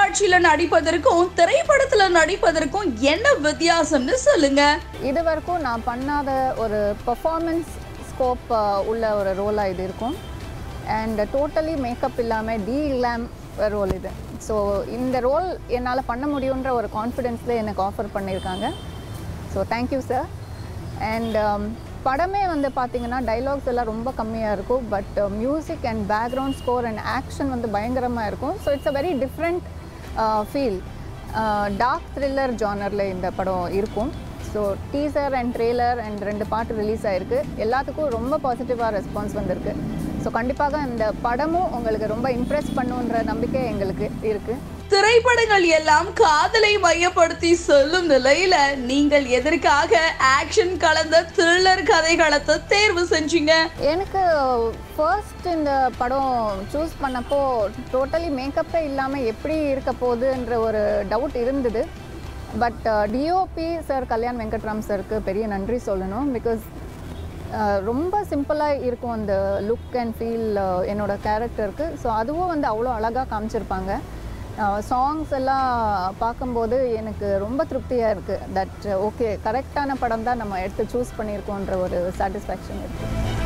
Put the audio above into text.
தொலைக்காட்சியில நடிப்பதற்கும் திரைப்படத்துல நடிப்பதற்கும் என்ன வித்தியாசம்னு சொல்லுங்க இது வரைக்கும் நான் பண்ணாத ஒரு பெர்ஃபார்மன்ஸ் ஸ்கோப் உள்ள ஒரு ரோலாக இது இருக்கும் அண்ட் டோட்டலி மேக்கப் இல்லாமல் டி இல்லாம் ரோல் இது ஸோ இந்த ரோல் என்னால் பண்ண முடியுன்ற ஒரு கான்ஃபிடென்ஸில் எனக்கு ஆஃபர் பண்ணியிருக்காங்க ஸோ தேங்க்யூ சார் அண்ட் படமே வந்து பார்த்தீங்கன்னா டைலாக்ஸ் எல்லாம் ரொம்ப கம்மியாக இருக்கும் but music and background score and action வந்து பயங்கரமாக இருக்கும் so it's a very different feel dark thriller ஜானரில் இந்த படம் இருக்கும் so teaser and trailer and ரெண்டு பாட்டு ரிலீஸ் ஆயிருக்கு எல்லாத்துக்கும் ரொம்ப பாசிட்டிவாக ரெஸ்பான்ஸ் வந்திருக்கு ஸோ கண்டிப்பாக இந்த படமும் உங்களுக்கு ரொம்ப இம்ப்ரெஸ் பண்ணுன்ற நம்பிக்கை எங்களுக்கு இருக்குது திரைப்படங்கள் எல்லாம் காதலை மையப்படுத்தி சொல்லும் நிலையில நீங்கள் எதற்காக ஆக்ஷன் கலந்த த்ரில்லர் கதைகளத்தை தேர்வு செஞ்சீங்க எனக்கு ஃபர்ஸ்ட் இந்த படம் சூஸ் பண்ணப்போ டோட்டலி மேக்கப்பே இல்லாமல் எப்படி இருக்க போகுதுன்ற ஒரு டவுட் இருந்தது but DOP sir Kalyan Venkatram சாருக்கு பெரிய நன்றி சொல்லணும் பிகாஸ் ரொம்ப சிம்பிளாக இருக்கும் அந்த லுக் அண்ட் ஃபீல் என்னோட கேரக்டருக்கு ஸோ அதுவும் வந்து அவ்வளோ அழகாக காமிச்சிருப்பாங்க சாங்ஸ் எல்லாம் பார்க்கும்போது எனக்கு ரொம்ப திருப்தியாக இருக்குது தட் ஓகே கரெக்டான படம் தான் நம்ம எடுத்து சூஸ் பண்ணியிருக்கோன்ற ஒரு சாட்டிஸ்ஃபேக்ஷன் இருக்குது